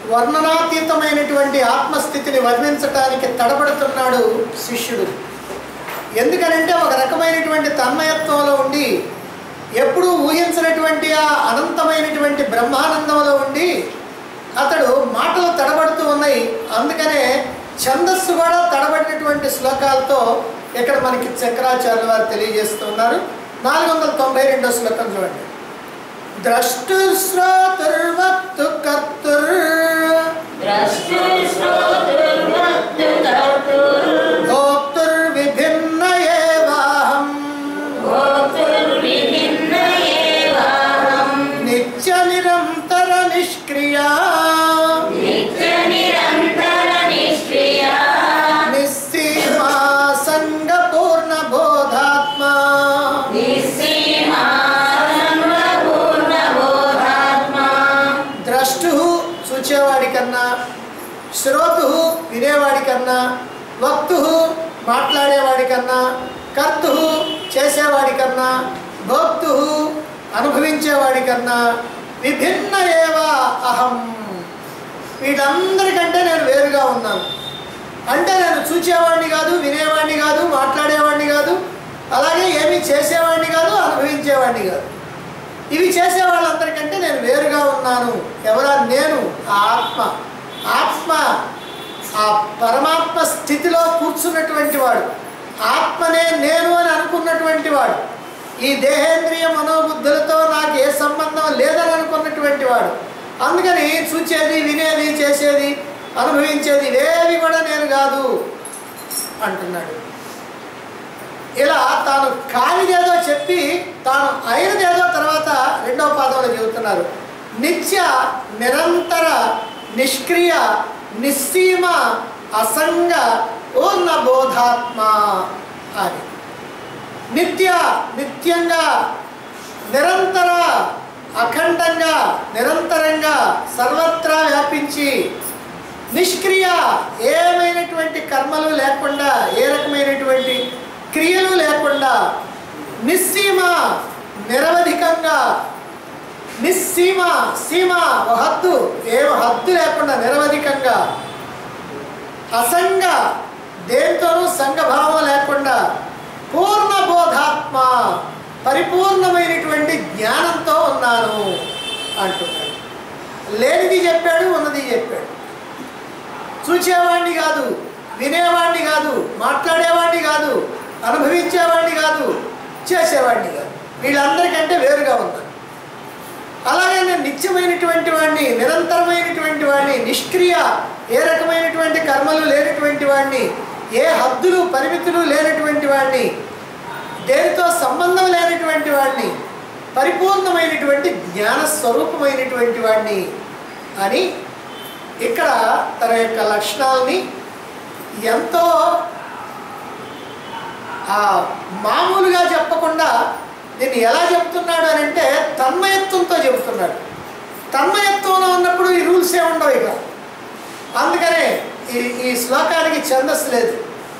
వర్ణనాతీతమైనటువంటి ఆత్మస్థితిని వర్ణించటానికి తడబడుతున్నాడు శిష్యుడు ఎందుకనంటే ఒక రకమైనటువంటి తన్మయత్వంలో ఉండి ఎప్పుడూ ఊహించినటువంటి ఆ అనంతమైనటువంటి బ్రహ్మానందంలో ఉండి అతడు మాటలు తడబడుతూ ఉన్నాయి అందుకనే ఛందస్సు కూడా తడబడినటువంటి శ్లోకాలతో ఇక్కడ మనకి చక్రాచార్యుల వారు తెలియజేస్తున్నారు నాలుగు వందల తొంభై రెండో శ్లోకం చూడండి ద్రష్టుశ్రోతుర్వక్తు కర్తుర్ భోక్తుర్విభిన్న ఏవాహం నిత్య నిరంతర నిష్క్రియా నిస్సీమా సంగ పూర్ణ బోధాత్మా ద్రష్టు చూచేవాడి కన్నా శ్రోతు వినేవాడి కన్నా వక్తు మాట్లాడేవాడి కన్నా కర్తు చేసేవాడి కన్నా భోక్తు అనుభవించేవాడి కన్నా విభిన్న ఏవా అహం వీటందరికంటే నేను వేరుగా ఉన్నాను అంటే నేను చూచేవాడిని కాదు వినేవాడిని కాదు మాట్లాడేవాడిని కాదు అలాగే ఏమీ చేసేవాడిని కాదు అనుభవించేవాడిని కాదు ఇవి చేసే వాళ్ళందరికంటే నేను వేరుగా ఉన్నాను ఎవరా నేను ఆ ఆత్మ ఆత్మ ఆ పరమాత్మ స్థితిలో కూర్చున్నటువంటి వాడు ఆత్మనే నేను అని అనుకున్నటువంటి వాడు ఈ దేహేంద్రియ మనోబుద్ధులతో నాకు ఏ సంబంధం లేదని అనుకున్నటువంటి వాడు అందుకని చూచేది వినేది చేసేది అనుభవించేది ఇవేవి కూడా నేను కాదు అంటున్నాడు ఇలా తాను కానిదేదో చెప్పి తాను అయినదేదో తర్వాత రెండవ పాదంలో చెబుతున్నారు నిత్య నిరంతర నిష్క్రియ నిస్సీమ అసంగ పూర్ణ బోధాత్మ అని నిత్య నిత్యంగా నిరంతర అఖండంగా నిరంతరంగా సర్వత్రా వ్యాపించి నిష్క్రియ ఏమైనటువంటి కర్మలు లేకుండా ఏ రకమైనటువంటి క్రియలు లేకుండా నిస్సీమ నిరవధికంగా నిస్సీమ సీమ ఒక హద్దు ఏ హద్దు లేకుండా నిరవధికంగా అసంగ దేంతోనూ సంఘభావం లేకుండా పూర్ణ బోధాత్మ పరిపూర్ణమైనటువంటి జ్ఞానంతో ఉన్నాను అంటున్నాడు లేనిది చెప్పాడు ఉన్నది చెప్పాడు చూచేవాడిని కాదు వినేవాడిని కాదు మాట్లాడేవాడిని కాదు అనుభవించేవాడిని కాదు చేసేవాడిని కాదు వీళ్ళందరికంటే వేరుగా ఉన్నాను అలాగే నేను నిత్యమైనటువంటి వాడిని నిరంతరమైనటువంటి వాడిని నిష్క్రియ ఏ రకమైనటువంటి కర్మలు లేనటువంటి వాడిని ఏ హద్దులు పరిమితులు లేనటువంటి వాడిని దేనితో సంబంధం లేనటువంటి వాడిని పరిపూర్ణమైనటువంటి జ్ఞాన స్వరూపమైనటువంటి వాడిని అని ఇక్కడ తన యొక్క లక్షణాలని ఎంతో ఆ మామూలుగా చెప్పకుండా దీన్ని ఎలా చెప్తున్నాడు అని అంటే తన్మయత్వంతో చెబుతున్నాడు తన్మయత్వంలో ఉన్నప్పుడు ఈ రూల్స్ ఏ ఉండవు ఇక అందుకనే ఈ ఈ శ్లోకానికి ఛందస్సు లేదు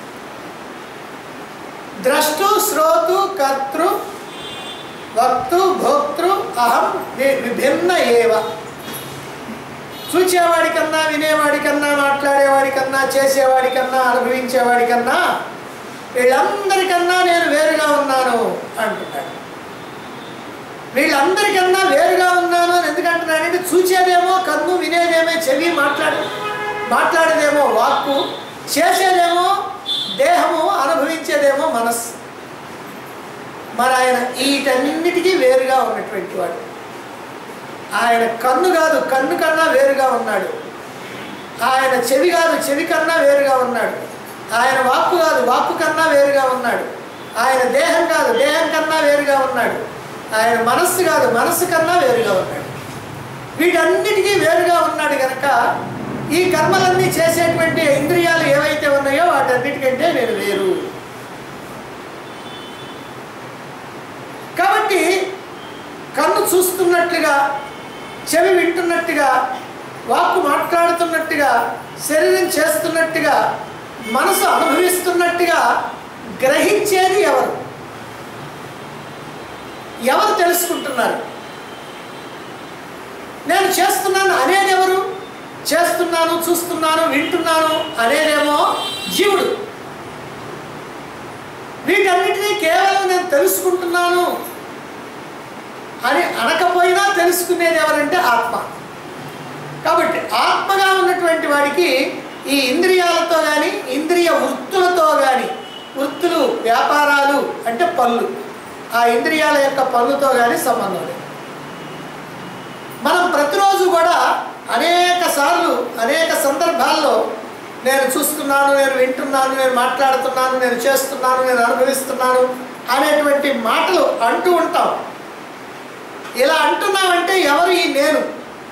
ద్రష్టు శ్రోతు కర్తృ వక్తు భోక్తృ అహం వి- విభిన్న ఏవ చూచేవాడి కన్నా వినేవాడి కన్నా మాట్లాడేవాడి కన్నా చేసేవాడి కన్నా అనుభవించేవాడి కన్నా వీళ్ళందరికన్నా నేను వేరుగా ఉన్నాను అంటున్నాడు వీళ్ళందరికన్నా వేరుగా ఉన్నాను అని ఎందుకంటున్నాడంటే చూచేదేమో కన్ను వినేదేమో చెవి మాట్లాడు మాట్లాడేదేమో వాక్కు చేసేదేమో దేహము అనుభవించేదేమో మనస్సు మరి ఆయన వీటన్నిటికీ వేరుగా ఉన్నటువంటి వాడు ఆయన కన్ను కాదు కన్ను కన్నా వేరుగా ఉన్నాడు ఆయన చెవి కాదు చెవి కన్నా వేరుగా ఉన్నాడు ఆయన వాక్కు కాదు వాక్కు కన్నా వేరుగా ఉన్నాడు ఆయన దేహం కాదు దేహం కన్నా వేరుగా ఉన్నాడు ఆయన మనస్సు కాదు మనస్సు కన్నా వేరుగా ఉన్నాడు వీటన్నిటికీ వేరుగా ఉన్నాడు కనుక ఈ కర్మలన్నీ చేసేటువంటి ఇంద్రియాలు ఏవైతే ఉన్నాయో వాటన్నిటికంటే నేను వేరు కాబట్టి కన్ను చూస్తున్నట్లుగా చెవి వింటున్నట్టుగా వాక్కు మాట్లాడుతున్నట్టుగా శరీరం చేస్తున్నట్టుగా మనసు అనుభవిస్తున్నట్టుగా గ్రహించేది ఎవరు ఎవరు తెలుసుకుంటున్నారు నేను చేస్తున్నాను అనేది ఎవరు చేస్తున్నాను చూస్తున్నాను వింటున్నాను అనేదేమో జీవుడు వీటన్నిటినీ కేవలం నేను తెలుసుకుంటున్నాను అని అనకపోయినా తెలుసుకునేది ఎవరంటే ఆత్మ కాబట్టి ఆత్మగా ఉన్నటువంటి వాడికి ఈ ఇంద్రియాలతో కానీ ఇంద్రియ వృత్తులతో కానీ వృత్తులు వ్యాపారాలు అంటే పళ్ళు ఆ ఇంద్రియాల యొక్క పళ్ళుతో కానీ సంబంధం లేదు మనం ప్రతిరోజు కూడా అనేక సార్లు అనేక సందర్భాల్లో నేను చూస్తున్నాను నేను వింటున్నాను నేను మాట్లాడుతున్నాను నేను చేస్తున్నాను నేను అనుభవిస్తున్నాను అనేటువంటి మాటలు అంటూ ఉంటాం ఇలా అంటున్నామంటే ఎవరు ఈ నేను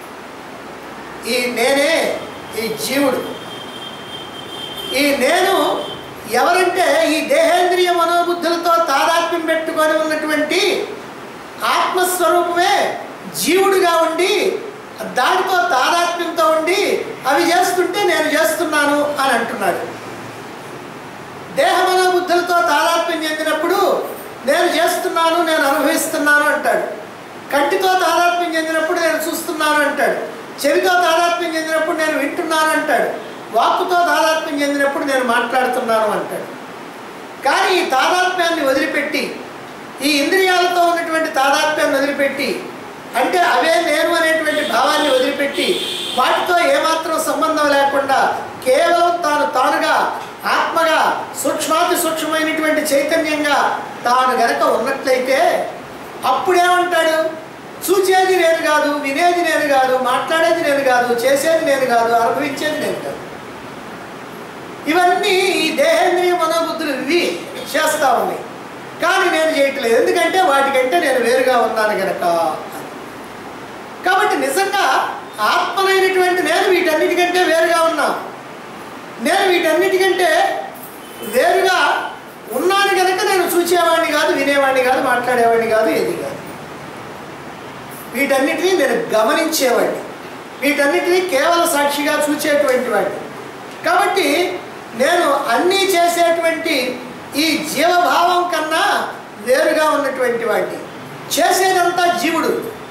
ఈ నేనే ఈ జీవుడు ఈ నేను ఎవరంటే ఈ దేహేంద్రియ మనోబుద్ధులతో తాదాత్మ్యం పెట్టుకొని ఉన్నటువంటి ఆత్మస్వరూపమే జీవుడిగా ఉండి దానితో తాదాత్మ్యంతో ఉండి అవి చేస్తుంటే నేను చేస్తున్నాను అని అంటున్నాడు దేహ మనోబుద్ధులతో తాదాత్మ్యం చెందినప్పుడు నేను చేస్తున్నాను నేను అనుభవిస్తున్నాను అంటాడు కంటితో తాదాత్మ్యం చెందినప్పుడు నేను చూస్తున్నాను అంటాడు చెవితో తాదాత్మ్యం చెందినప్పుడు నేను వింటున్నాను అంటాడు వాక్కుతో తాదాత్మ్యం చెందినప్పుడు నేను మాట్లాడుతున్నాను అంటాడు కానీ ఈ తాదాత్మ్యాన్ని వదిలిపెట్టి ఈ ఇంద్రియాలతో ఉన్నటువంటి తాదాత్మ్యాన్ని వదిలిపెట్టి అంటే అవే నేను అనేటువంటి భావాన్ని వదిలిపెట్టి వాటితో ఏమాత్రం సంబంధం లేకుండా కేవలం తాను తానుగా ఆత్మగా సూక్ష్మాతి సూక్ష్మమైనటువంటి చైతన్యంగా తాను గనక ఉన్నట్లయితే అప్పుడేమంటాడు చూచేది నేను కాదు వినేది నేను కాదు మాట్లాడేది నేను కాదు చేసేది నేను కాదు అనుభవించేది నేను కాదు ఇవన్నీ ఈ దేహేంద్రియ మనోబుద్ధులు ఇవి చేస్తా ఉన్నాయి కానీ నేను చేయట్లేదు ఎందుకంటే వాటికంటే నేను వేరుగా ఉన్నాను గనక కాబట్టి నిజంగా ఆత్మనైనటువంటి నేను వీటన్నిటికంటే వేరుగా ఉన్నా నేను వీటన్నిటికంటే వేరుగా ఉన్నాను కనుక నేను చూచేవాడిని కాదు వినేవాడిని కాదు మాట్లాడేవాడిని కాదు ఏది కాదు వీటన్నిటినీ నేను గమనించేవాడిని వీటన్నిటినీ కేవల సాక్షిగా చూచేటువంటి వాడిని కాబట్టి నేను అన్నీ చేసేటువంటి ఈ జీవభావం కన్నా వేరుగా ఉన్నటువంటి వాడిని చేసేదంతా జీవుడు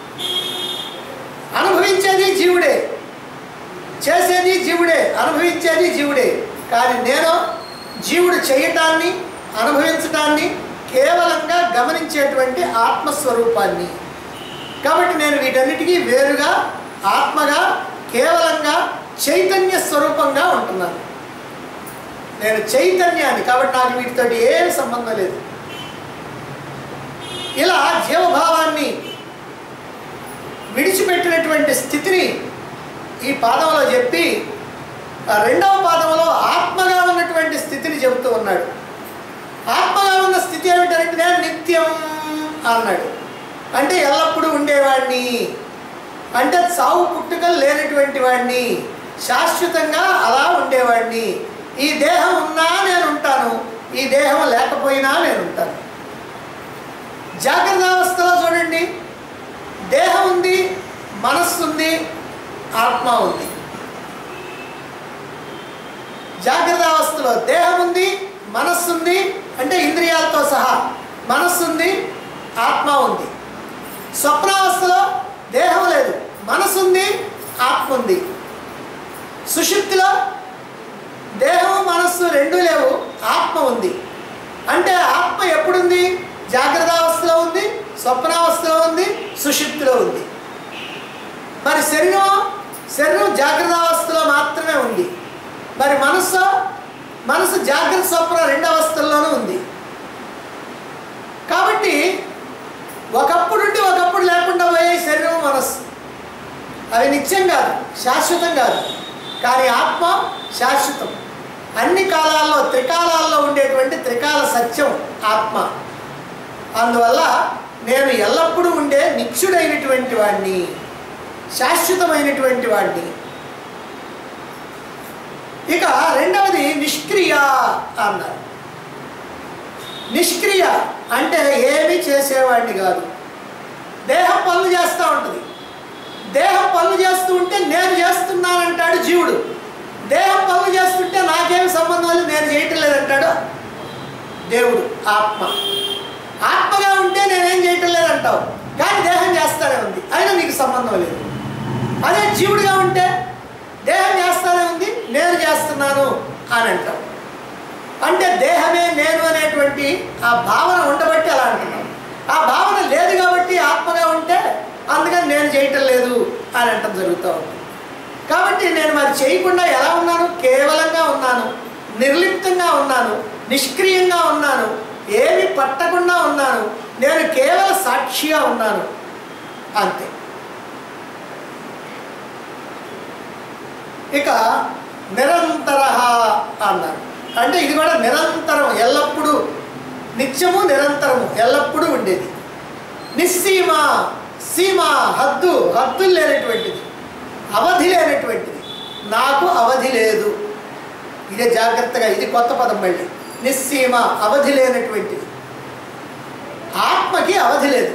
అనుభవించేది జీవుడే చేసేది జీవుడే అనుభవించేది జీవుడే కానీ నేను జీవుడు చేయటాన్ని అనుభవించటాన్ని కేవలంగా గమనించేటువంటి ఆత్మస్వరూపాన్ని కాబట్టి నేను వీటన్నిటికీ వేరుగా ఆత్మగా కేవలంగా చైతన్య స్వరూపంగా ఉంటున్నాను నేను చైతన్యాన్ని కాబట్టి నాకు వీటితో ఏం సంబంధం లేదు ఇలా జీవభావాన్ని విడిచిపెట్టినటువంటి స్థితిని ఈ పాదంలో చెప్పి ఆ రెండవ పాదంలో ఆత్మగా ఉన్నటువంటి స్థితిని చెబుతూ ఉన్నాడు ఆత్మగా ఉన్న స్థితి ఏమిటంటే నేను నిత్యం అన్నాడు అంటే ఎల్లప్పుడూ ఉండేవాడిని అంటే సావు పుట్టుకలు లేనటువంటి వాడిని శాశ్వతంగా అలా ఉండేవాడిని ఈ దేహం ఉన్నా నేను ఉంటాను ఈ దేహం లేకపోయినా నేను ఉంటాను జాగ్రత్త అవస్థలో చూడండి దేహం ఉంది మనస్సు ఉంది ఆత్మ ఉంది జాగ్రత్త అవస్థలో దేహం ఉంది మనస్సు ఉంది అంటే ఇంద్రియాలతో సహా మనస్సు ఉంది ఆత్మ ఉంది స్వప్నావస్థలో దేహం లేదు మనసు ఉంది ఆత్మ ఉంది సుషుప్తిలో దేహం మనస్సు రెండు లేవు ఆత్మ ఉంది అంటే ఆత్మ ఎప్పుడుంది జాగ్రత్త అవస్థలో ఉంది స్వప్నావస్థలో ఉంది సుషుప్తిలో ఉంది మరి శరీరం శరీరం జాగ్రత్త అవస్థలో మాత్రమే ఉంది మరి మనస్సు మనసు జాగ్రత్త స్వప్న రెండు అవస్థల్లోనూ ఉంది కాబట్టి ఒకప్పుడు ఉండి ఒకప్పుడు లేకుండా పోయే శరీరం మనస్సు అవి నిత్యం కాదు శాశ్వతం కాదు కానీ ఆత్మ శాశ్వతం అన్ని కాలాల్లో త్రికాలాల్లో ఉండేటువంటి త్రికాల సత్యం ఆత్మ అందువల్ల నేను ఎల్లప్పుడూ ఉండే నిత్యుడైనటువంటి వాడిని శాశ్వతమైనటువంటి వాడిని ఇక రెండవది నిష్క్రియ అన్నారు నిష్క్రియ అంటే ఏమీ చేసేవాడిని కాదు దేహం పనులు చేస్తూ ఉంటుంది దేహం పనులు చేస్తూ ఉంటే నేను చేస్తున్నానంటాడు జీవుడు దేహం పనులు చేస్తుంటే నాకేం సంబంధం లేదు నేను చేయటం లేదంటాడు దేవుడు ఆత్మ ఆత్మగా ఉంటే నేనేం చేయటం లేదంటావు కానీ దేహం చేస్తానే ఉంది అయినా నీకు సంబంధం లేదు అదే జీవుడిగా ఉంటే దేహం ఆ భావన ఉండబట్టి అలా అంటున్నాం ఆ భావన లేదు కాబట్టి ఆత్మగా ఉంటే అందుకని నేను చేయటం లేదు అని అంటం జరుగుతూ ఉంది కాబట్టి నేను మరి చేయకుండా ఎలా ఉన్నాను కేవలంగా ఉన్నాను నిర్లిప్తంగా ఉన్నాను నిష్క్రియంగా ఉన్నాను ఏమి పట్టకుండా ఉన్నాను నేను కేవల సాక్షిగా ఉన్నాను అంతే ఇక నిరంతర అన్నారు అంటే ఇది కూడా నిరంతరం ఎల్లప్పుడూ నిత్యము నిరంతరము ఎల్లప్పుడూ ఉండేది నిస్సీమ సీమ హద్దు హద్దులు లేనటువంటిది అవధి లేనటువంటిది నాకు అవధి లేదు ఇదే జాగ్రత్తగా ఇది కొత్త పదం మళ్ళీ నిస్సీమ అవధి లేనటువంటిది ఆత్మకి అవధి లేదు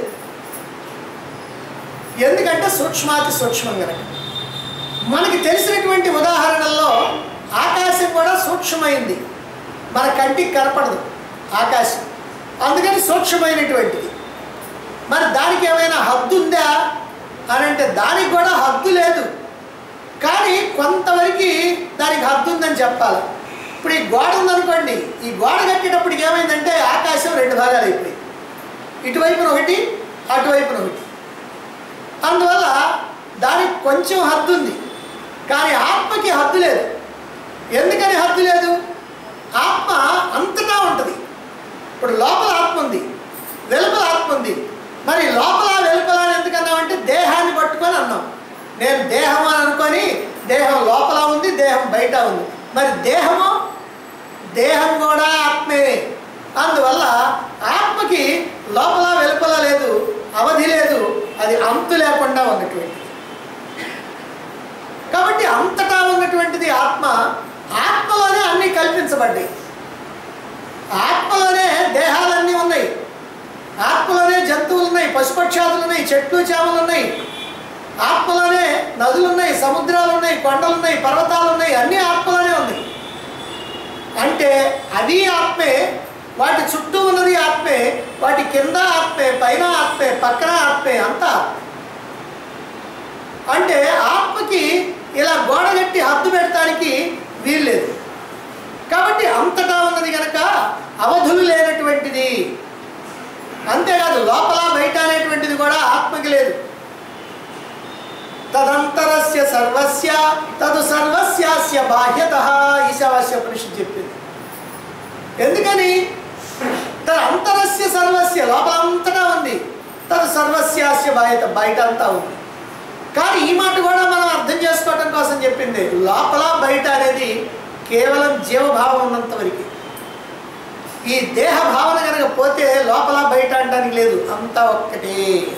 ఎందుకంటే సూక్ష్మాతి సూక్ష్మం కనుక మనకి తెలిసినటువంటి ఉదాహరణల్లో ఆకాశం కూడా సూక్ష్మమైంది మన కంటికి కనపడదు ఆకాశం అందుకని సూక్ష్మమైనటువంటిది మరి దానికి ఏమైనా హద్దు ఉందా అని అంటే దానికి కూడా హద్దు లేదు కానీ కొంతవరకు దానికి హద్దు ఉందని చెప్పాలి ఇప్పుడు ఈ గోడ ఉందనుకోండి ఈ గోడ కట్టేటప్పటికి ఏమైందంటే ఆకాశం రెండు భాగాలు అయిపోయి ఇటువైపున ఒకటి అటువైపున ఒకటి అందువల్ల దానికి కొంచెం హద్దు ఉంది కానీ ఆత్మకి హద్దు లేదు ఎందుకని హద్దు లేదు ఆత్మ అంతటా ఉంటుంది ఇప్పుడు లోపల ఆత్మ ఉంది వెలుపల ఆత్మ ఉంది మరి లోపల వెలుపల అని ఎందుకన్నామంటే దేహాన్ని పట్టుకొని అన్నాం నేను దేహం అని అనుకొని దేహం లోపల ఉంది దేహం బయట ఉంది మరి దేహము దేహం కూడా ఆత్మే అందువల్ల ఆత్మకి లోపల వెలుపల లేదు అవధి లేదు అది అంతు లేకుండా ఉన్నటువంటిది కాబట్టి అంతటా ఉన్నటువంటిది ఆత్మ ఆత్మలోనే అన్నీ కల్పించబడ్డాయి ఆత్మలోనే దేహాలన్నీ ఉన్నాయి ఆత్మలోనే జంతువులు ఉన్నాయి పశుపక్షాదులు ఉన్నాయి చెట్లు చేమలు ఉన్నాయి ఆత్మలోనే నదులు ఉన్నాయి సముద్రాలు ఉన్నాయి కొండలు ఉన్నాయి పర్వతాలు ఉన్నాయి అన్నీ ఆత్మలోనే ఉన్నాయి అంటే అవి ఆత్మే వాటి చుట్టూ ఉన్నది ఆత్మే వాటి కింద ఆత్మే పైన ఆత్మే పక్కన ఆత్మే అంతా అంటే ఆత్మకి ఇలా గోడ కట్టి హద్దు పెట్టడానికి వీల్లేదు కాబట్టి అంతటా ఉన్నది కనుక అవధులు లేనటువంటిది అంతేకాదు లోపల బయట అనేటువంటిది కూడా ఆత్మకి లేదు తదంతరస్య సర్వస్య తదు సర్వస్యాస్య బాహ్యత ఈశావాస్య ఉపనిషత్తు చెప్పింది ఎందుకని తన అంతరస్య సర్వస్య లోపల అంతటా ఉంది తదు సర్వస్యాస్య బాహ్యత బయట అంతా ఉంది కానీ ఈ మాట కూడా మనం అర్థం చేసుకోవటం కోసం చెప్పింది లోపల బయట అనేది కేవలం జీవభావం ఉన్నంత వరకు ఈ దేహ భావన కనుక పోతే లోపల బయట అనడానికి లేదు అంతా ఒక్కటే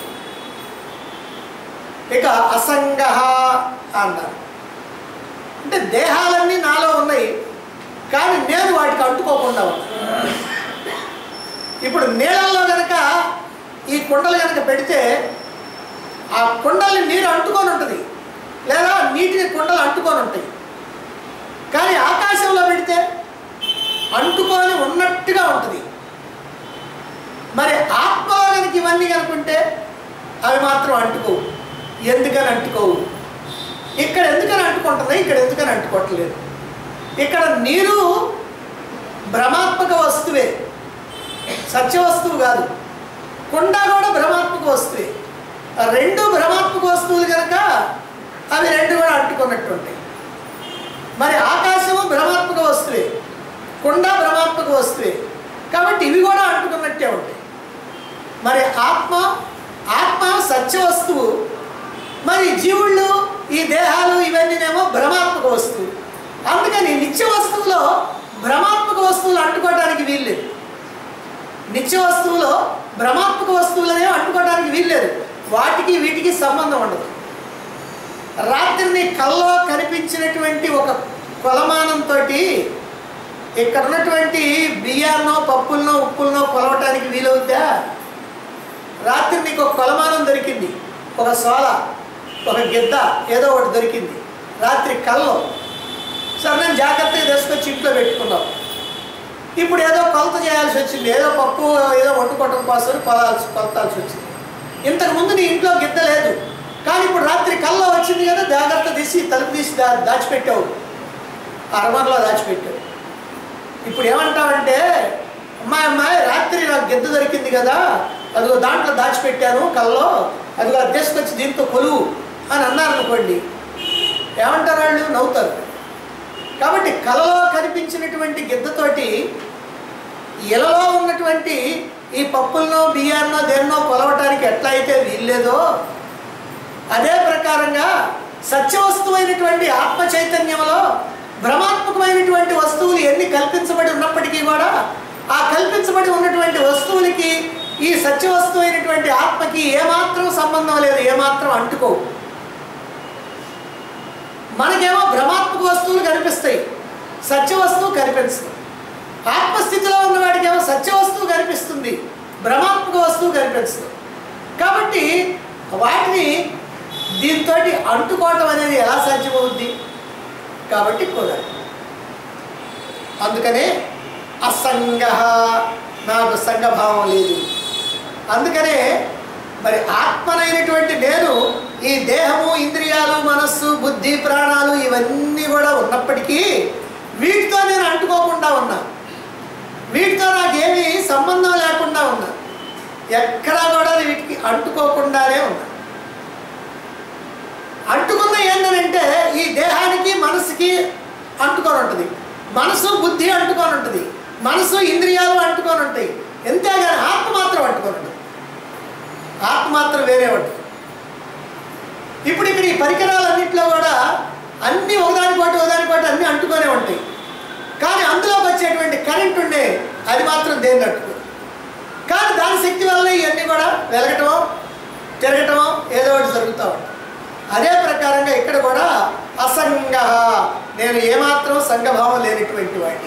ఇక అసంగ అన్నారు అంటే దేహాలన్నీ నాలో ఉన్నాయి కానీ నేను వాటికి అంటుకోకుండా ఉన్నా ఇప్పుడు నీళ్ళల్లో కనుక ఈ కుండలు కనుక పెడితే ఆ కుండల్ని నీరు అంటుకొని ఉంటుంది లేదా నీటిని కుండలు అంటుకొని ఉంటాయి కానీ ఆకాశంలో పెడితే అంటుకొని ఉన్నట్టుగా ఉంటుంది మరి ఆత్మలో కనుక ఇవన్నీ కనుకుంటే అవి మాత్రం అంటుకోవు ఎందుకని అంటుకోవు ఇక్కడ ఎందుకని అంటుకుంటుంది ఇక్కడ ఎందుకని అంటుకోవట్లేదు ఇక్కడ నీరు భ్రమాత్మక వస్తువే సత్య వస్తువు కాదు కుండ కూడా భ్రమాత్మక వస్తువే ఆ రెండు భ్రమాత్మక వస్తువులు కనుక అవి రెండు కూడా అంటుకున్నట్టు ఉంటాయి మరి ఆకాశము భ్రమాత్మక వస్తువే కుండ భ్రమాత్మక వస్తువే కాబట్టి ఇవి కూడా అంటుకున్నట్టే ఉంటాయి మరి ఆత్మ ఆత్మ సత్య వస్తువు మరి జీవుళ్ళు ఈ దేహాలు ఇవన్నీనేమో భ్రమాత్మక వస్తువు అందుకని నిత్య వస్తువులో భ్రమాత్మక వస్తువులు అంటుకోవడానికి వీల్లేదు నిత్య వస్తువులో భ్రమాత్మక వస్తువులనే అంటుకోవడానికి వీల్లేదు వాటికి వీటికి సంబంధం ఉండదు రాత్రిని కల్లో కనిపించినటువంటి ఒక కొలమానంతో ఇక్కడ ఉన్నటువంటి బియ్యాన్నో పప్పులనో ఉప్పులనో కొలవటానికి వీలవుద్దా రాత్రి నీకు ఒక కొలమానం దొరికింది ఒక సోల ఒక గిద్ద ఏదో ఒకటి దొరికింది రాత్రి కల్లో సరే నేను జాగ్రత్తగా తీసుకొచ్చి ఇంట్లో పెట్టుకున్నాం ఇప్పుడు ఏదో కొలత చేయాల్సి వచ్చింది ఏదో పప్పు ఏదో వండుకోవడం కోసం కొలాల్సి కొలతాల్సి వచ్చింది ఇంతకుముందు నీ ఇంట్లో గిద్ద లేదు కానీ ఇప్పుడు రాత్రి కల్లో వచ్చింది కదా జాగ్రత్త తీసి తలుపు తీసి దా దాచిపెట్టావు అరమరలో దాచిపెట్టావు ఇప్పుడు ఏమంటావంటే అమ్మాయి అమ్మాయి రాత్రి నాకు గెద్ద దొరికింది కదా అదిగో దాంట్లో దాచిపెట్టాను కల్లో అదిగో అది తీసుకొచ్చి దీంతో కొలువు అని అన్నారనుకోండి ఏమంటారు వాళ్ళు నవ్వుతారు కాబట్టి కలలో కనిపించినటువంటి గిద్దతోటి ఇలలో ఉన్నటువంటి ఈ పప్పులనో బియ్యాన్నో దేన్నో కొలవటానికి ఎట్లా అయితే వీల్లేదో అదే ప్రకారంగా సత్యవస్తువైనటువంటి ఆత్మ చైతన్యంలో భ్రమాత్మకమైనటువంటి వస్తువులు ఎన్ని కల్పించబడి ఉన్నప్పటికీ కూడా ఆ కల్పించబడి ఉన్నటువంటి వస్తువులకి ఈ సత్యవస్తువైనటువంటి ఆత్మకి ఏమాత్రం సంబంధం లేదు ఏమాత్రం అంటుకోవు మనకేమో భ్రమాత్మక వస్తువులు కనిపిస్తాయి సత్య వస్తువు కనిపించదు ఆత్మస్థితిలో ఉన్నవాడికేమో సత్య వస్తువు కనిపిస్తుంది భ్రమాత్మక వస్తువు కనిపించదు కాబట్టి వాటిని దీంతో అంటుకోవటం అనేది ఎలా సాధ్యమవుద్ది కాబట్టి కుదరదు అందుకనే అసంగ నాకు సంఘభావం లేదు అందుకనే మరి ఆత్మనైనటువంటి నేను ఈ దేహము ఇంద్రియాలు మనస్సు బుద్ధి ప్రాణాలు ఇవన్నీ కూడా ఉన్నప్పటికీ వీటితో నేను అంటుకోకుండా ఉన్నా వీటితో నాకేమీ సంబంధం లేకుండా ఉన్నా ఎక్కడా కూడా వీటికి అంటుకోకుండానే ఉన్నా అంటుకున్న ఏంటంటే ఈ దేహానికి మనసుకి అంటుకొని ఉంటుంది మనసు బుద్ధి అంటుకొని ఉంటుంది మనసు ఇంద్రియాలు అంటుకొని ఉంటాయి ఎంతేగాని ఆత్మ మాత్రం అంటుకొని ఉంటుంది ఆత్మ మాత్రం వేరే ఉంటుంది ఇప్పుడు ఇక్కడ ఈ పరికరాలన్నింటిలో కూడా అన్నీ ఒకదానిపాటు ఒకదానిపాటు అన్నీ అంటుకొనే ఉంటాయి కానీ అందులోకి వచ్చేటువంటి కరెంట్ ఉండే అది మాత్రం దేన్ని అంటుకోదు కానీ దాని శక్తి వల్ల ఇవన్నీ కూడా వెలగటమో తిరగటమో ఏదో ఒకటి జరుగుతూ ఉంటాయి అదే ప్రకారంగా ఇక్కడ కూడా అసంగ నేను ఏమాత్రం సంఘభావం లేనటువంటి వాడిని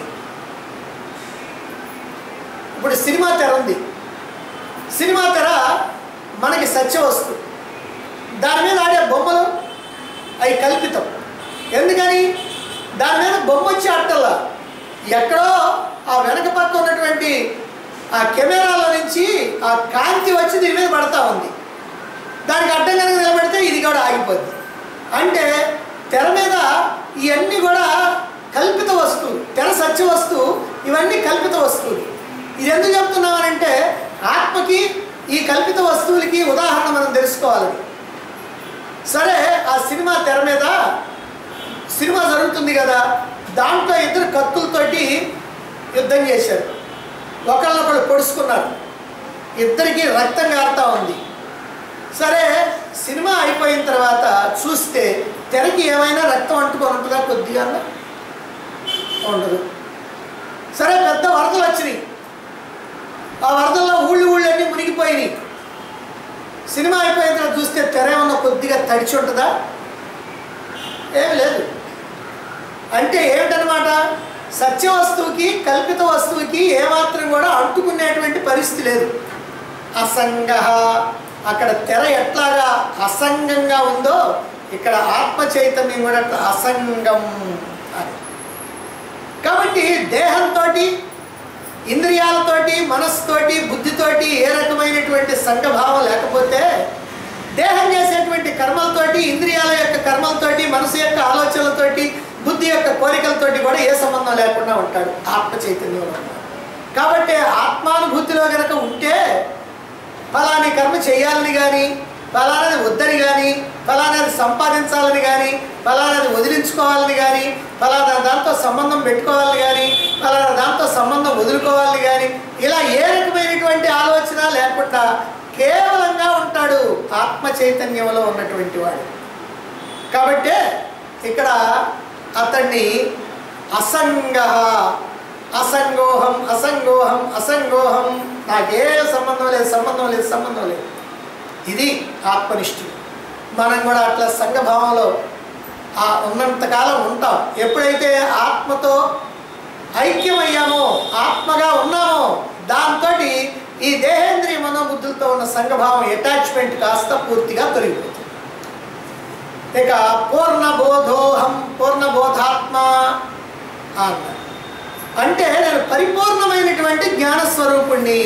ఇప్పుడు సినిమా తెర ఉంది సినిమా తెర మనకి సత్య వస్తువు దాని మీద ఆడే బొమ్మలు అవి కల్పితం ఎందుకని దాని మీద బొమ్మ వచ్చి ఆడటల్లా ఎక్కడో ఆ వెనక పక్క ఉన్నటువంటి ఆ కెమెరాలో నుంచి ఆ కాంతి వచ్చి దీని మీద పడతా ఉంది దానికి అడ్డం కనుక నిలబడితే ఇది కూడా ఆగిపోద్ది అంటే తెర మీద ఇవన్నీ కూడా కల్పిత వస్తువులు తెర సత్య వస్తువు ఇవన్నీ కల్పిత వస్తువులు ఇది ఎందుకు చెప్తున్నామనంటే ఆత్మకి ఈ కల్పిత వస్తువులకి ఉదాహరణ మనం తెలుసుకోవాలి సరే ఆ సినిమా తెర మీద సినిమా జరుగుతుంది కదా దాంట్లో ఇద్దరు కత్తులతోటి యుద్ధం చేశారు ఒకళ్ళనొకళ్ళు పొడుచుకున్నారు ఇద్దరికి రక్తం కారుతా ఉంది సరే సినిమా అయిపోయిన తర్వాత చూస్తే తెరకి ఏమైనా రక్తం అంటుకొని ఉంటుందా కొద్దిగా ఉండదు సరే పెద్ద వరదలు వచ్చినాయి ఆ వరదల్లో ఊళ్ళు ఊళ్ళన్నీ మునిగిపోయినాయి సినిమా అయిపోయిన తర్వాత చూస్తే తెర ఏమన్నా కొద్దిగా తడిచి ఉంటుందా ఏమి లేదు అంటే ఏమిటనమాట సత్య వస్తువుకి కల్పిత వస్తువుకి ఏమాత్రం కూడా అంటుకునేటువంటి పరిస్థితి లేదు అసంగ అక్కడ తెర ఎట్లాగా అసంగంగా ఉందో ఇక్కడ ఆత్మ చైతన్యం కూడా అట్లా అసంగం అని కాబట్టి దేహంతో ఇంద్రియాలతోటి మనస్సుతోటి బుద్ధితోటి ఏ రకమైనటువంటి సంఘభావం లేకపోతే దేహం చేసేటువంటి కర్మలతోటి ఇంద్రియాల యొక్క కర్మలతోటి మనసు యొక్క ఆలోచనలతోటి బుద్ధి యొక్క కోరికలతోటి కూడా ఏ సంబంధం లేకుండా ఉంటాడు ఆత్మ చైతన్యంలో ఉన్నాడు కాబట్టి ఆత్మానుభూతిలో గనక ఉంటే ఫలాని కర్మ చేయాలని కానీ ఫలానాది వద్దని కానీ ఫలానాది సంపాదించాలని కానీ ఫలానాది వదిలించుకోవాలని కానీ ఫలానా దాంతో సంబంధం పెట్టుకోవాలని కానీ ఫలానా దాంతో సంబంధం వదులుకోవాలని కానీ ఇలా ఏ రకమైనటువంటి ఆలోచన లేకుండా కేవలంగా ఉంటాడు ఆత్మ చైతన్యంలో ఉన్నటువంటి వాడు కాబట్టే ఇక్కడ అతన్ని అసంగ అసంగోహం అసంగోహం అసంగోహం నాకే సంబంధం లేదు సంబంధం లేదు సంబంధం లేదు ఇది ఆత్మనిష్ఠుడు మనం కూడా అట్లా సంఘభావంలో ఆ ఉన్నంతకాలం ఉంటాం ఎప్పుడైతే ఆత్మతో ఐక్యమయ్యామో ఆత్మగా ఉన్నామో దాంతో ఈ దేహేంద్రియ మనోబుద్ధులతో ఉన్న సంఘభావం అటాచ్మెంట్ కాస్త పూర్తిగా తొలగిపోతుంది ఇక పూర్ణబోధోహం పూర్ణబోధాత్మ అన్నారు అంటే నేను పరిపూర్ణమైనటువంటి జ్ఞానస్వరూపుణ్ణి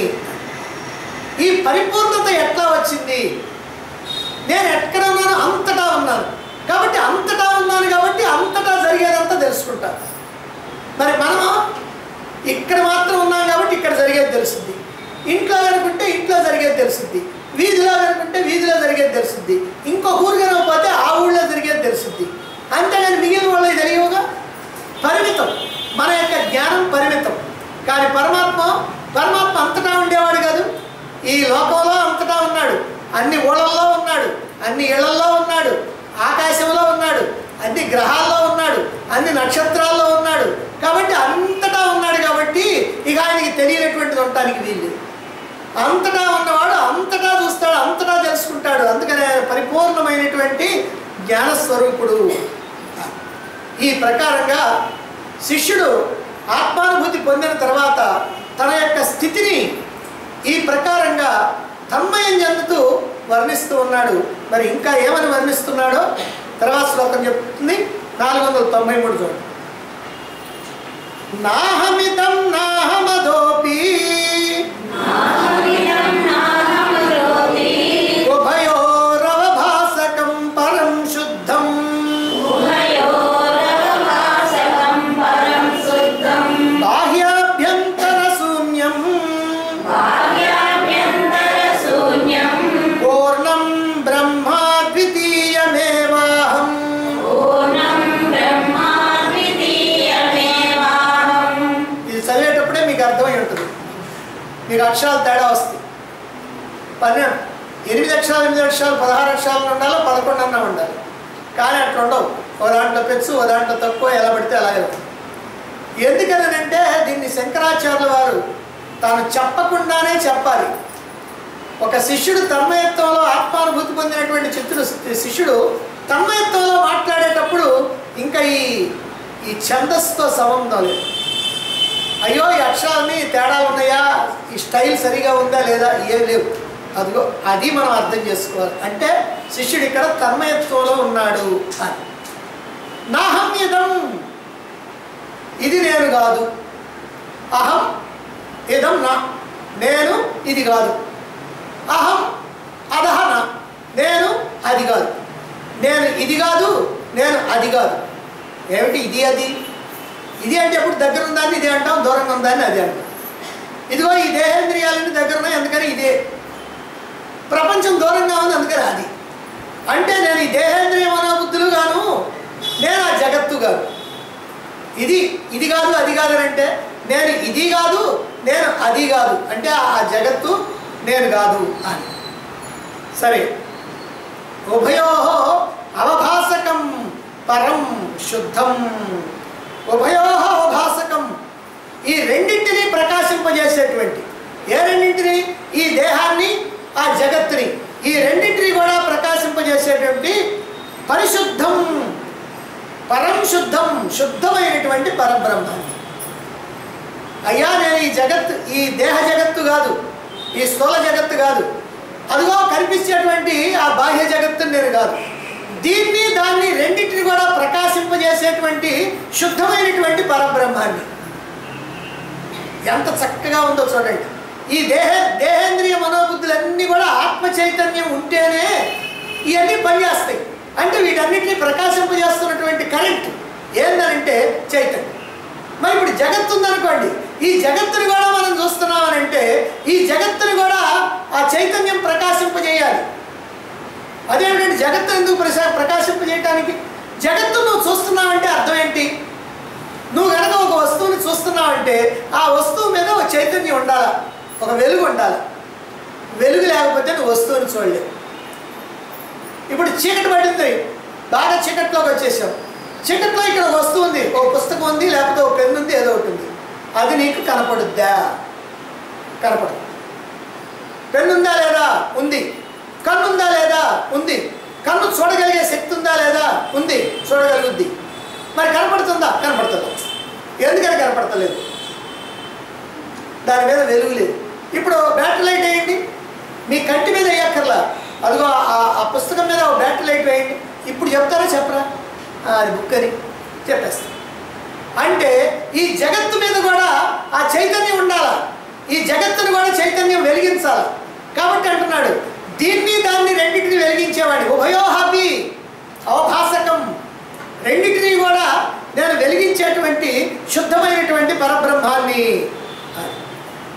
ఈ పరిపూర్ణత ఎట్లా వచ్చింది నేను ఎక్కడ ఉన్నాను అంతటా ఉన్నాను కాబట్టి అంతటా ఉన్నాను కాబట్టి అంతటా జరిగేదంతా తెలుసుకుంటాను మరి మనము ఇక్కడ మాత్రం ఉన్నాం కాబట్టి కాబట్టి ఇక్కడ జరిగేది తెలుస్తుంది ఇంట్లో కనుకుంటే ఇంట్లో జరిగేది తెలుస్తుంది వీధిలో కనుకుంటే వీధిలో జరిగేది తెలుస్తుంది ఇంకో ఊరు కనుకపోతే ఆ ఊళ్ళో జరిగేది తెలుస్తుంది అంతేగాని మిగిలిన వాళ్ళకి తెలియవుగా పరిమితం మన యొక్క జ్ఞానం పరిమితం కానీ పరమాత్మ పరమాత్మ అంతటా ఉండేవాడు కాదు ఈ లోకంలో అంతటా ఉన్నాడు అన్ని ఊళ్ళల్లో ఉన్నాడు అన్ని ఇళ్లల్లో ఉన్నాడు ఆకాశంలో ఉన్నాడు అన్ని గ్రహాల్లో ఉన్నాడు అన్ని నక్షత్రాల్లో ఉన్నాడు కాబట్టి అంతటా ఉన్నాడు కాబట్టి ఇక ఆయనకి తెలియనటువంటిది ఉండటానికి వీలు లేదు. అంతటా ఉన్నవాడు అంతటా చూస్తాడు అంతటా తెలుసుకుంటాడు అందుకనే ఆయన పరిపూర్ణమైనటువంటి జ్ఞానస్వరూపుడు ఈ ప్రకారంగా శిష్యుడు ఆత్మానుభూతి పొందిన తర్వాత తన యొక్క స్థితిని ఈ ప్రకారంగా తన్మయం చెందుతూ వర్ణిస్తూ ఉన్నాడు మరి ఇంకా ఏమని వర్ణిస్తున్నాడో తర్వాత శ్లోకం చెప్తుంది నాలుగు వందల తొంభై మూడు చూడండి నాహమితం నాహమదోపి ఉభయోరవభాసకం పరం శుద్ధం బాహ్యాభ్యంతర శూన్యం పూర్ణం బ్రహ్మా ద్వితీయమేవాహం ఇది చదివేటప్పుడే మీకు అర్థమై ఉంటుంది మీకు అక్షరాలు తేడా వస్తాయి పన్నెండు ఎనిమిది అక్షరాలు ఎనిమిది అక్షరాలు పదహారు అక్షరాలు ఉండాలి పదకొండు అన్న ఉండాలి కానీ అట్లా ఉండవు ఓ దాంట్లో పెచ్చు ఓ దాంట్లో తక్కువ ఎలా పడితే అలాగే ఉంటుంది ఎందుకనంటే దీన్ని శంకరాచార్యుల వారు తాను చెప్పకుండానే చెప్పాలి ఒక శిష్యుడు తన్మయత్వంలో ఆత్మానుభూతి పొందినటువంటి చిత్రుడు శిష్యుడు తన్మయత్వంలో మాట్లాడేటప్పుడు ఇంకా ఈ ఈ ఛందస్సుతో సంబంధం లేదు అయ్యో ఈ అక్షరాలని తేడాలు ఉన్నాయా ఈ స్టైల్ సరిగా ఉందా లేదా ఏం లేవు అదిగో అది మనం అర్థం చేసుకోవాలి అంటే శిష్యుడు ఇక్కడ తన్మయత్వంలో ఉన్నాడు అని నాహమ్యదం ఇది నేను కాదు అహం ఇదం నా నేను ఇది కాదు అహం అదహ నా నేను అది కాదు నేను ఇది కాదు నేను అది కాదు ఏమిటి ఇది అది ఇది అంటే ఎప్పుడు దగ్గర ఉందని ఇది అంటాం దూరంగా ఉందని అది అంటాం ఇదిగో ఈ దేహేంద్రియాలన్నీ దగ్గర ఉన్నాయి అందుకని ఇదే ప్రపంచం దూరంగా ఉంది అందుకని అది అంటే నేను ఈ దేహేంద్రియ మనోబుద్ధులు గాను నేను ఆ జగత్తు కాదు ఇది ఇది కాదు అది కాదు అని అంటే నేను ఇది కాదు నేను అది కాదు అంటే ఆ జగత్తు నేను కాదు అని సరే ఉభయో అవభాసకం పరం శుద్ధం ఉభయో అవభాసకం ఈ రెండింటిని ప్రకాశింపజేసేటువంటి ఏ రెండింటిని ఈ దేహాన్ని ఆ జగత్తుని ఈ రెండింటిని కూడా ప్రకాశింపజేసేటువంటి పరిశుద్ధం పరం శుద్ధం శుద్ధమైనటువంటి పరబ్రహ్మాన్ని అయ్యా నేను ఈ జగత్ ఈ దేహ జగత్తు కాదు ఈ స్థూల జగత్తు కాదు అదిగో కనిపించేటువంటి ఆ బాహ్య జగత్తు నేను కాదు దీన్ని దాన్ని రెండింటిని కూడా ప్రకాశింపజేసేటువంటి శుద్ధమైనటువంటి పరబ్రహ్మాన్ని ఎంత చక్కగా ఉందో చూడండి ఈ దేహ దేహేంద్రియ మనోబుద్ధులన్నీ కూడా ఆత్మ చైతన్యం ఉంటేనే ఇవన్నీ పనిచేస్తాయి అంటే వీటన్నిటిని ప్రకాశింపజేస్తున్నటువంటి కరెంట్ ఏందనంటే చైతన్యం మరి ఇప్పుడు జగత్తు ఉందనుకోండి ఈ జగత్తుని కూడా మనం చూస్తున్నామనంటే ఈ జగత్తుని కూడా ఆ చైతన్యం ప్రకాశింపజేయాలి అదేమిటంటే జగత్తు ఎందుకు ప్రసా ప్రకాశింపజేయటానికి జగత్తు నువ్వు చూస్తున్నావంటే అర్థం ఏంటి నువ్వు కనుక ఒక వస్తువుని చూస్తున్నావంటే ఆ వస్తువు మీద ఒక చైతన్యం ఉండాలి ఒక వెలుగు ఉండాలి వెలుగు లేకపోతే నువ్వు వస్తువుని చూడలేవు ఇప్పుడు చీకటి పడింది బాగా చీకట్లోకి వచ్చేసావు చీకట్లో ఇక్కడ ఒక వస్తువు ఉంది ఒక పుస్తకం ఉంది లేకపోతే ఒక పెన్ను ఉంది ఏదో ఒకటి ఉంది అది నీకు కనపడుద్దా కనపడదు పెన్ను ఉందా లేదా ఉంది కన్ను ఉందా లేదా ఉంది కన్ను చూడగలిగే శక్తి ఉందా లేదా ఉంది చూడగలుగుద్ది మరి కనపడుతుందా కనపడుతుందా ఎందుకని కనపడతలేదు దాని మీద వెలుగు లేదు ఇప్పుడు బ్యాటరీ లైట్ వేయండి మీ కంటి మీద వేయక్కర్లా అదిగో ఆ- ఆ పుస్తకం మీద ఒక బ్యాటరీ లైట్ వేయండి ఇప్పుడు చెప్తారా చెప్పరా ఆ, అది బుక్ అని చెప్పేస్తా అంటే ఈ జగత్తు మీద కూడా ఆ చైతన్యం ఉండాలా ఈ జగత్తును కూడా చైతన్యం వెలిగించాలి కాబట్టి అంటున్నాడు దీన్ని దాన్ని రెండింటిని వెలిగించేవాడి ఉభయోహాపి అవభాసకం రెండింటినీ కూడా నేను వెలిగించేటువంటి శుద్ధమైనటువంటి పరబ్రహ్మాన్ని అని.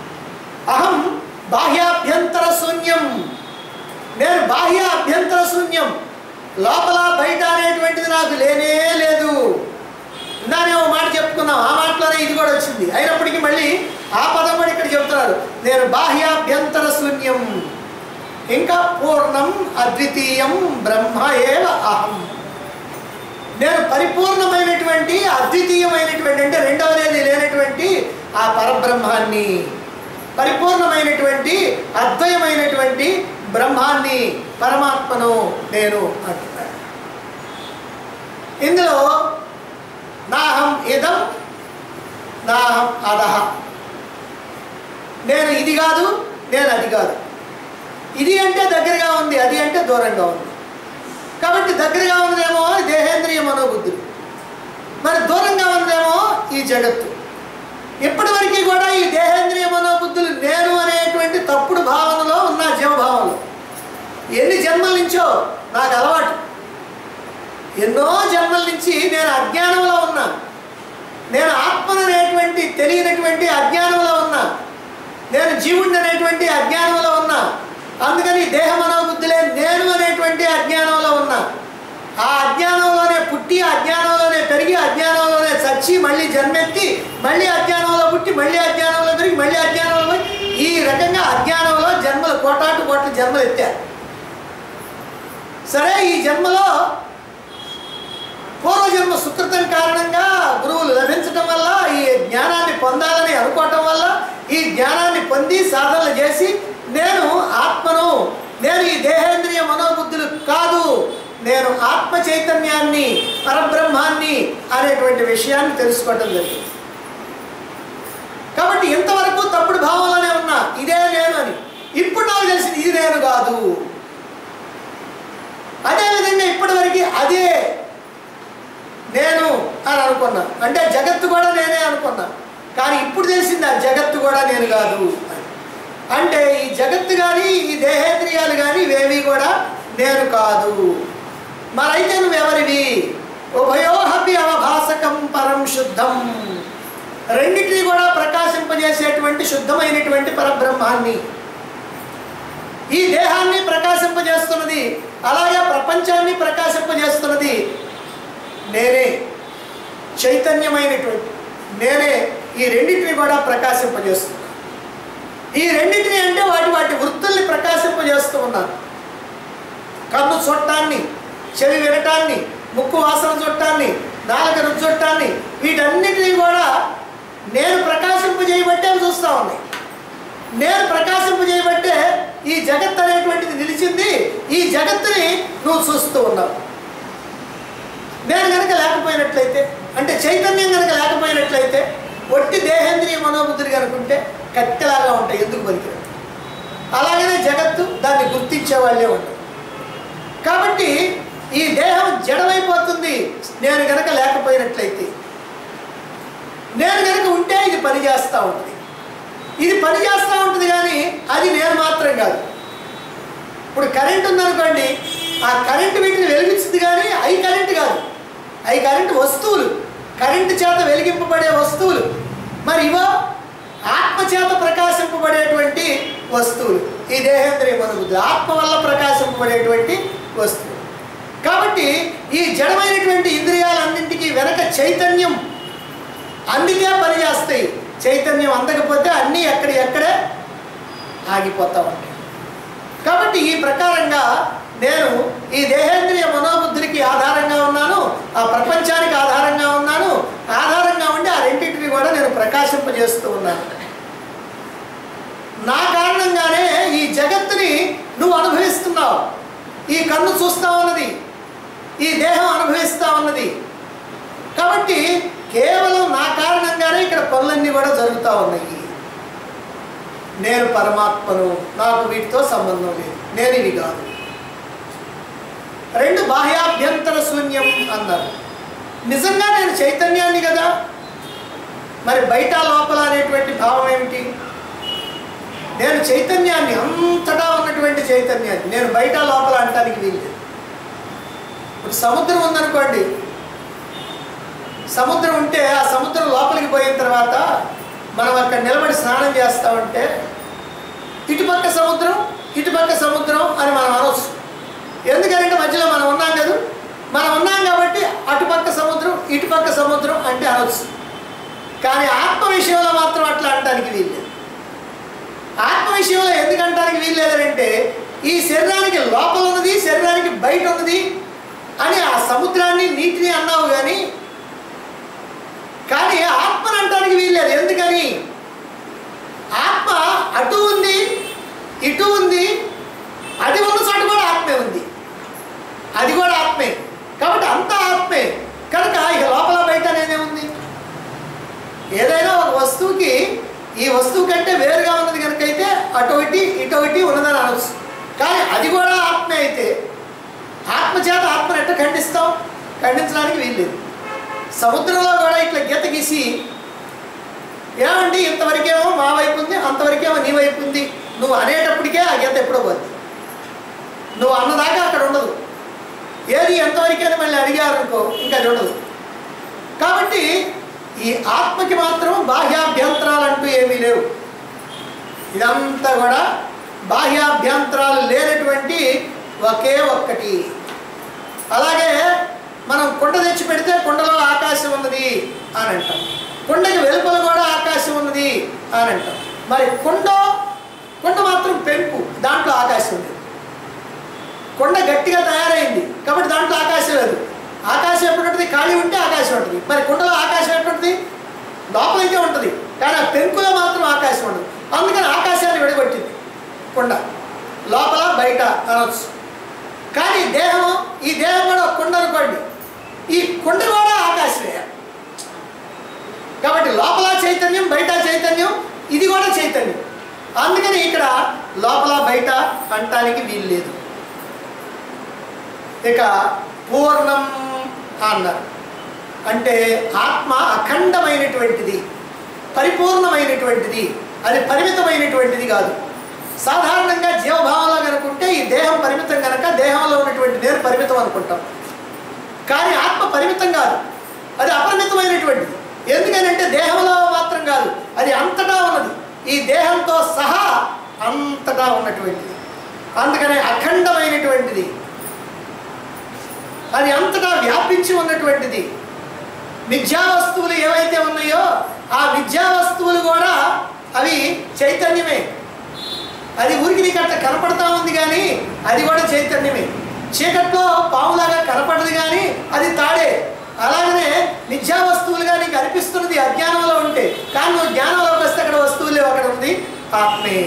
అహం బాహ్యాభ్యంతర శూన్యం నేను బాహ్య అభ్యంతర శూన్యం లోపల బయట అనేటువంటిది నాకు లేనే లేదు ఇందానే ఓ మాట చెప్పుకున్నాం ఆ మాటలోనే ఇది కూడా వచ్చింది అయినప్పటికీ మళ్ళీ ఆ పదం కూడా ఇక్కడ చెప్తున్నారు నేను బాహ్యాభ్యంతర శూన్యం ఇంకా పూర్ణం అద్వితీయం బ్రహ్మ ఏవ అహం నేను పరిపూర్ణమైనటువంటి అద్వితీయమైనటువంటి అంటే రెండవది లేనటువంటి ఆ పరబ్రహ్మాన్ని పరిపూర్ణమైనటువంటి అద్వయమైనటువంటి బ్రహ్మాన్ని పరమాత్మను నేను అంటున్నాడు ఇందులో నాహం ఇదం నాహం అదహ నేను ఇది కాదు నేను అది కాదు ఇది అంటే దగ్గరగా ఉంది అది అంటే దూరంగా ఉంది కాబట్టి దగ్గరగా ఉన్నదేమో దేహేంద్రియ మనోబుద్ధులు మరి దూరంగా ఉన్నదేమో ఈ జగత్తు ఇప్పటివరకు కూడా ఈ దేహేంద్రియ మనోబుద్ధులు నేను అనేటువంటి తప్పుడు భావనలో ఉన్న జీవభావంలో ఎన్ని జన్మల నుంచో నాకు అలవాటు ఎన్నో జన్మల నుంచి నేను అజ్ఞానంలో ఉన్నా నేను ఆత్మను అనేటువంటి తెలియనటువంటి అజ్ఞానంలో ఉన్నా నేను జీవుడిని అనేటువంటి అజ్ఞానంలో ఉన్నా అందుకని దేహ మనోబుద్ధులే నేను అనేటువంటి అజ్ఞానంలో ఉన్నా ఆ అజ్ఞానంలోనే పుట్టి అజ్ఞానంలోనే పెరిగి అజ్ఞానంలోనే చచ్చి మళ్ళీ జన్మెత్తి మళ్ళీ అజ్ఞానంలో పుట్టి మళ్ళీ అజ్ఞానంలో పెరిగి మళ్ళీ అజ్ఞానంలో పోయి ఈ రకంగా అజ్ఞానంలో జన్మలు కోటాటు కోట్ల జన్మలు ఎత్తారు సరే ఈ జన్మలో పూర్వజన్మ సుకృతం కారణంగా గురువులు లభించటం వల్ల ఈ జ్ఞానాన్ని పొందాలని అనుకోవటం వల్ల ఈ జ్ఞానాన్ని పొంది సాధనలు చేసి నేను ఆత్మను నేను ఈ దేహేంద్రియ మనోబుద్ధులు కాదు నేను ఆత్మ చైతన్యాన్ని పరబ్రహ్మాన్ని అనేటువంటి విషయాన్ని తెలుసుకోవటం జరిగింది కాబట్టి ఇంతవరకు తప్పుడు భావంలోనే ఉన్నా ఇదే నేను అని ఇప్పుడు నాకు తెలిసింది ఇది నేను కాదు అదేవిధంగా ఇప్పటివరకు అదే నేను అని అనుకున్నా అంటే జగత్తు కూడా నేనే అనుకున్నా కానీ ఇప్పుడు తెలిసింది ఆ జగత్తు కూడా నేను కాదు అని. అంటే ఈ జగత్తు కానీ ఈ దేహేంద్రియాలు కానీ ఇవేవి కూడా నేను కాదు మరైతే నువ్వెవరివి ఉభయోహపి అవభాసకం పరం శుద్ధం రెండింటిని కూడా ప్రకాశింపజేసేటువంటి శుద్ధమైనటువంటి పరబ్రహ్మాన్ని ఈ దేహాన్ని ప్రకాశింపజేస్తున్నది అలాగే ప్రపంచాన్ని ప్రకాశింపజేస్తున్నది నేనే చైతన్యమైనటువంటి నేనే ఈ రెండింటిని కూడా ప్రకాశింపజేస్తున్నాను ఈ రెండింటిని అంటే వాటి వాటి వృత్తుల్ని ప్రకాశింపజేస్తూ ఉన్నాను కన్ను చూడటాన్ని చెవి వినటాన్ని ముక్కు వాసన చుట్టాన్ని నాలుక రుచి చుట్టాన్ని వీటన్నిటిని కూడా నేను ప్రకాశింపజేయబట్టే అవి చూస్తూ ఉన్నాయి నేను ప్రకాశింపజేయబట్టే ఈ జగత్ అనేటువంటిది నిలిచింది ఈ జగత్తుని నువ్వు చూస్తూ ఉన్నావు నేను కనుక లేకపోయినట్లయితే అంటే చైతన్యం కనుక లేకపోయినట్లయితే ఒట్టి దేహేంద్రియ మనోబుద్ధులు కనుకుంటే కట్టెలాగా ఉంటాయి ఎందుకు పనికిరాదు అలాగనే జగత్తు దాన్ని గుర్తించే వాళ్ళే ఉంటారు కాబట్టి ఈ దేహం జడమైపోతుంది నేను కనుక లేకపోయినట్లయితే నేను కనుక ఉంటే ఇది పని చేస్తూ ఉంటుంది ఇది పని చేస్తూ ఉంటుంది కానీ అది నేను మాత్రం కాదు ఇప్పుడు కరెంట్ ఉందనుకోండి ఆ కరెంటు వీటిని వెలిగించింది కానీ అవి కరెంట్ కాదు అవి కరెంటు వస్తువులు కరెంటు చేత వెలిగింపబడే వస్తువులు మరి ఇవో ఆత్మ చేత ప్రకాశింపబడేటువంటి వస్తువులు ఈ దేహేంద్రియ మనబుద్ధి ఆత్మ వల్ల ప్రకాశింపబడేటువంటి వస్తువులు కాబట్టి ఈ జడమైనటువంటి ఇంద్రియాలన్నింటికి వెనక చైతన్యం అందితే పనిచేస్తాయి చైతన్యం అందకపోతే అన్నీ ఎక్కడ ఎక్కడే ఆగిపోతూ ఉంటాయి కాబట్టి ఈ ప్రకారంగా నేను ఈ దేహేంద్రియ మనోబుద్ధులకి ఆధారంగా ఉన్నాను ఆ ప్రపంచానికి ఆధారంగా ఉన్నాను ఆధారంగా ఉండి ఆ రెండింటిని కూడా నేను ప్రకాశింపజేస్తూ ఉన్నాను నా కారణంగానే ఈ జగత్తుని నువ్వు అనుభవిస్తున్నావు ఈ కన్ను చూస్తా ఉన్నది ఈ దేహం అనుభవిస్తా ఉన్నది కాబట్టి కేవలం నా కారణంగానే ఇక్కడ పనులన్నీ కూడా జరుగుతూ ఉన్నాయి నేను పరమాత్మను నాకు వీటితో సంబంధం లేదు నేను ఇవి కాదు రెండు బాహ్యాభ్యంతర శూన్యం అన్నారు నిజంగా నేను చైతన్యాన్ని కదా మరి బయట లోపల అనేటువంటి భావం ఏమిటి నేను చైతన్యాన్ని అంతటా ఉన్నటువంటి చైతన్యాన్ని నేను బయట లోపల అంటానికి వీల్లేదు ఇప్పుడు సముద్రం ఉందనుకోండి సముద్రం ఉంటే ఆ సముద్రం లోపలికి పోయిన తర్వాత మనం అక్కడ నిలబడి స్నానం చేస్తా ఉంటే ఇటుపక్క సముద్రం ఇటుపక్క సముద్రం అని మనం అనవచ్చు ఎందుకంటే మధ్యలో మనం ఉన్నాం కదా మనం ఉన్నాం కాబట్టి అటుపక్క సముద్రం ఇటుపక్క సముద్రం అంటే అనవచ్చు కానీ ఆత్మ విషయంలో మాత్రం అట్లా అనడానికి వీల్లేదు ఆత్మ విషయంలో ఎందుకు అనడానికి వీల్లేదంటే ఈ శరీరానికి లోపల ఉన్నది శరీరానికి బయట ఉన్నది అని ఆ సముద్రాన్ని నీటిని అన్నావు కానీ కానీ ఆత్మను అంటానికి వీల్లేదు ఎందుకని ఆత్మ అటు ఉంది ఇటు ఉంది అది ఉన్న చోట కూడా ఆత్మే ఉంది అది కూడా ఆత్మే కాబట్టి అంతా ఆత్మే కనుక ఇక లోపల బయట అనేది ఉంది ఏదైనా ఒక వస్తువుకి ఈ వస్తువు కంటే వేరుగా ఉన్నది కనుక అయితే అటొకటి ఇటొకటి ఉన్నదని అనవచ్చు కానీ అది కూడా ఆత్మే అయితే ఆత్మ చేత ఆత్మను ఎట్ట ఖండిస్తాం ఖండించడానికి వీల్లేదు సముద్రంలో కూడా ఇట్లా గీత గీసి ఏమండి ఇంతవరకేమో మా వైపు ఉంది అంతవరకేమో నీ వైపు ఉంది నువ్వు అనేటప్పటికే ఆ గీత ఎప్పుడో పోద్ది నువ్వు అన్నదాకా అక్కడ ఉండదు ఏది ఎంతవరకైనా మళ్ళీ అడిగారనుకో ఇంకా అది ఉండదు కాబట్టి ఈ ఆత్మకి మాత్రం బాహ్యాభ్యంతరాలు అంటూ ఏమీ లేవు ఇదంతా కూడా బాహ్యాభ్యంతరాలు లేనటువంటి ఒకే ఒక్కటి అలాగే మనం కుండ తెచ్చి పెడితే కుండలో ఆకాశం ఉన్నది అని అంటాం కుండకి వెలుపల కూడా ఆకాశం ఉన్నది అని అంటాం మరి కుండ కుండ మాత్రం పెంపు దాంట్లో ఆకాశం ఉంది కొండ గట్టిగా తయారైంది కాబట్టి దాంట్లో ఆకాశం లేదు ఆకాశం ఎప్పుడు ఉంటుంది ఖాళీ ఉంటే ఆకాశం ఉంటుంది మరి కుండలో ఆకాశం ఎప్పుడు ఉంటుంది లోపలైతే ఉంటుంది కానీ ఆ పెంకులో మాత్రం ఆకాశం ఉండదు అందుకని ఆకాశాన్ని విడగొట్టింది కుండ లోపల బయట అనొచ్చు కానీ దేహం ఈ దేహం కూడా ఒక కుండ అనుకోండి ఈ కుండ కూడా ఆకాశమే కాబట్టి లోపల చైతన్యం బయట చైతన్యం ఇది కూడా చైతన్యం అందుకని ఇక్కడ లోపల బయట అంటానికి వీలు లేదు ఇక పూర్ణం అన్నారు అంటే ఆత్మ అఖండమైనటువంటిది పరిపూర్ణమైనటువంటిది అది పరిమితమైనటువంటిది కాదు సాధారణంగా జీవభావంలో కనుకుంటే ఈ దేహం పరిమితం కనుక దేహంలో ఉన్నటువంటి నేను పరిమితం అనుకుంటాం కానీ ఆత్మ పరిమితం కాదు అది అపరిమితమైనటువంటిది ఎందుకనంటే దేహంలో మాత్రం కాదు అది అంతటా ఉన్నది ఈ దేహంతో సహా అంతటా ఉన్నటువంటిది అందుకనే అఖండమైనటువంటిది అది అంతటా వ్యాపించి ఉన్నటువంటిది మిథ్యా వస్తువులు ఏవైతే ఉన్నాయో ఆ మిథ్యా వస్తువులు కూడా అవి చైతన్యమే అది ఊరికి నీకు అట్లా కనపడతా ఉంది కానీ అది కూడా చైతన్యమే చీకట్లో పాములాగా కనపడదు కానీ అది తాడే అలాగనే మిథ్యా వస్తువులుగా నీకు అనిపిస్తున్నది అజ్ఞానంలో ఉంటే కానీ నువ్వు జ్ఞానంలోకి వస్తే అక్కడ వస్తువులు లేవు అక్కడ ఉంది ఆత్మే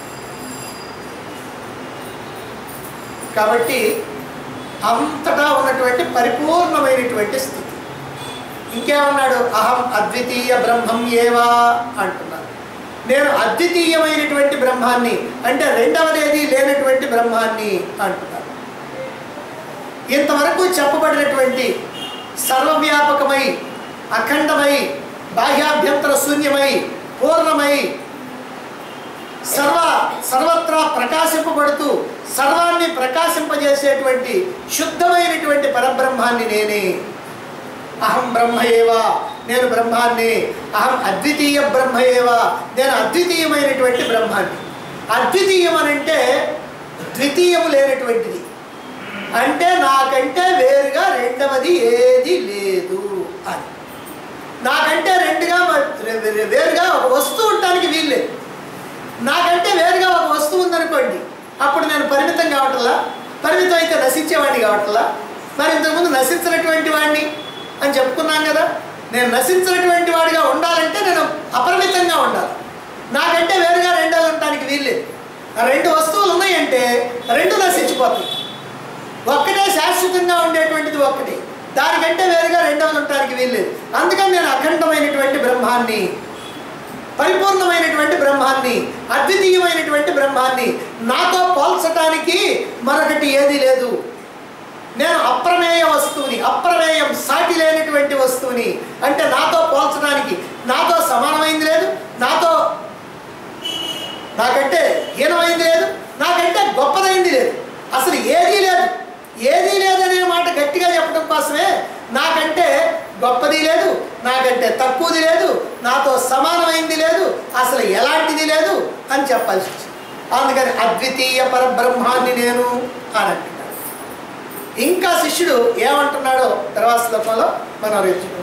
కాబట్టి అంతటా ఉన్నటువంటి పరిపూర్ణమైనటువంటి స్థితి ఇంకేమన్నాడు అహం అద్వితీయ బ్రహ్మం ఏవా అంటున్నాను నేను అద్వితీయమైనటువంటి బ్రహ్మాన్ని అంటే రెండవదేది లేనటువంటి బ్రహ్మాన్ని అంటున్నాను ఇంతవరకు చెప్పబడినటువంటి సర్వవ్యాపకమై అఖండమై బాహ్యాభ్యంతర శూన్యమై పూర్ణమై సర్వ సర్వత్రా ప్రకాశింపబడుతూ సర్వాన్ని ప్రకాశింపజేసేటువంటి శుద్ధమైనటువంటి పరబ్రహ్మాన్ని నేనే అహం బ్రహ్మయేవా నేను బ్రహ్మాన్ని అహం అద్వితీయ బ్రహ్మయేవా నేను అద్వితీయమైనటువంటి బ్రహ్మాన్ని అద్వితీయం అని అంటే ద్వితీయము లేనటువంటిది అంటే నాకంటే వేరుగా రెండవది ఏది లేదు అని నాకంటే రెండుగా మ- వేరుగా ఒక వస్తువు ఉండటానికి వీల్లేదు నాకంటే వేరుగా ఒక వస్తువు ఉందనుకోండి అప్పుడు నేను పరిమితం కావట్లా పరిమితం అయితే నశించేవాడిని కావట్లా మరి ఇంతకుముందు నశించినటువంటి వాడిని అని చెప్పుకున్నాం కదా నేను నశించినటువంటి వాడిగా ఉండాలంటే నేను అపరిమితంగా ఉండాలి నాకంటే వేరుగా రెండోది ఉండటానికి వీల్లేదు ఆ రెండు వస్తువులు ఉన్నాయంటే రెండు నశించిపోతాయి ఒక్కటే శాశ్వతంగా ఉండేటువంటిది ఒక్కటి దానికంటే వేరుగా రెండవది ఉండటానికి వీల్లేదు అందుకని నేను అఖండమైనటువంటి బ్రహ్మాన్ని పరిపూర్ణమైనటువంటి బ్రహ్మాన్ని అద్వితీయమైనటువంటి బ్రహ్మాన్ని నాతో పోల్చటానికి మరొకటి ఏదీ లేదు నేను అప్రమేయ వస్తువుని అప్రమేయం సాటి లేనటువంటి వస్తువుని అంటే నాతో పోల్చడానికి నాతో సమానమైంది లేదు నాతో నాకంటే హీనమైంది లేదు నాకంటే గొప్పదైంది లేదు అసలు ఏదీ లేదు ఏదీ లేదనే మాట గట్టిగా చెప్పడం కోసమే నాకంటే గొప్పది లేదు నాకంటే తక్కువది లేదు నాతో సమానమైంది లేదు అసలు ఎలాంటిది లేదు అని చెప్పాల్సి వచ్చింది అందుకని అద్వితీయ పరబ్రహ్మాన్ని నేను అని అంటున్నాడు ఇంకా శిష్యుడు ఏమంటున్నాడో తర్వాత శ్లోకంలో మనం రేపు